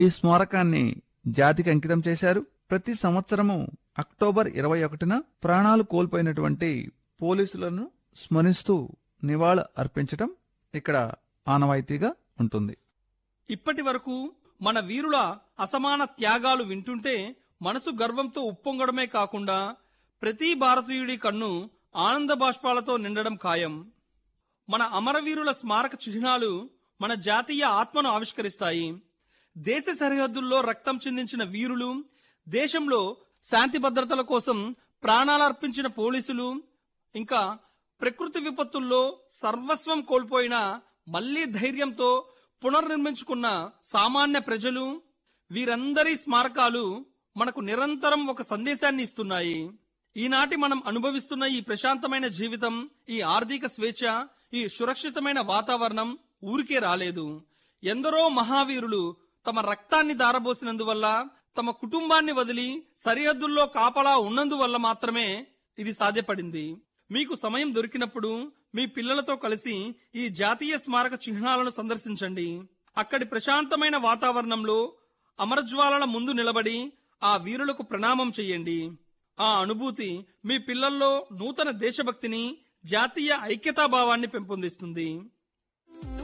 ఈ స్మారకాన్ని జాతికి అంకితం చేశారు ప్రతి సంవత్సరము అక్టోబర్ ఇరవై ఒకటిన ప్రాణాలు కోల్పోయినటువంటి పోలీసులను స్మరిస్తూ నివాళులు అర్పించటం ఇక్కడ ఆనవాయితీగా ఉంటుంది ఇప్పటి వరకు మన వీరుల అసమాన త్యాగాలు వింటుంటే మనసు గర్వంతో ఉప్పొంగడమే కాకుండా ప్రతి భారతీయుడి కన్ను ఆనంద బాష్పాలతో నిండడం ఖాయం మన అమరవీరుల స్మారక చిహ్నాలు మన జాతీయ ఆత్మను ఆవిష్కరిస్తాయి దేశ సరిహద్దుల్లో రక్తం చిందించిన వీరులు దేశంలో శాంతి భద్రతల కోసం ప్రాణాలర్పించిన పోలీసులు ఇంకా ప్రకృతి విపత్తుల్లో సర్వస్వం కోల్పోయిన మళ్లీ ధైర్యంతో పునర్నిర్మించుకున్న సామాన్య ప్రజలు వీరందరి స్మారకాలు మనకు నిరంతరం ఒక సందేశాన్ని ఇస్తున్నాయి ఈనాటి మనం అనుభవిస్తున్న ఈ ప్రశాంతమైన జీవితం ఈ ఆర్థిక స్వేచ్ఛ ఈ సురక్షితమైన వాతావరణం ఊరికే రాలేదు ఎందరో మహావీరులు తమ రక్తాన్ని దారబోసినందువల్ల తమ కుటుంబాన్ని వదిలి సరిహద్దుల్లో కాపలా ఉన్నందువల్ల మాత్రమే ఇది సాధ్యపడింది మీకు సమయం దొరికినప్పుడు మీ పిల్లలతో కలిసి ఈ జాతీయ స్మారక చిహ్నాలను సందర్శించండి అక్కడి ప్రశాంతమైన వాతావరణంలో అమరజ్వాలల ముందు నిలబడి ఆ వీరులకు ప్రణామం చెయ్యండి ఆ అనుభూతి మీ పిల్లల్లో నూతన దేశభక్తిని జాతీయ ఐక్యతాభావాన్ని పెంపొందిస్తుంది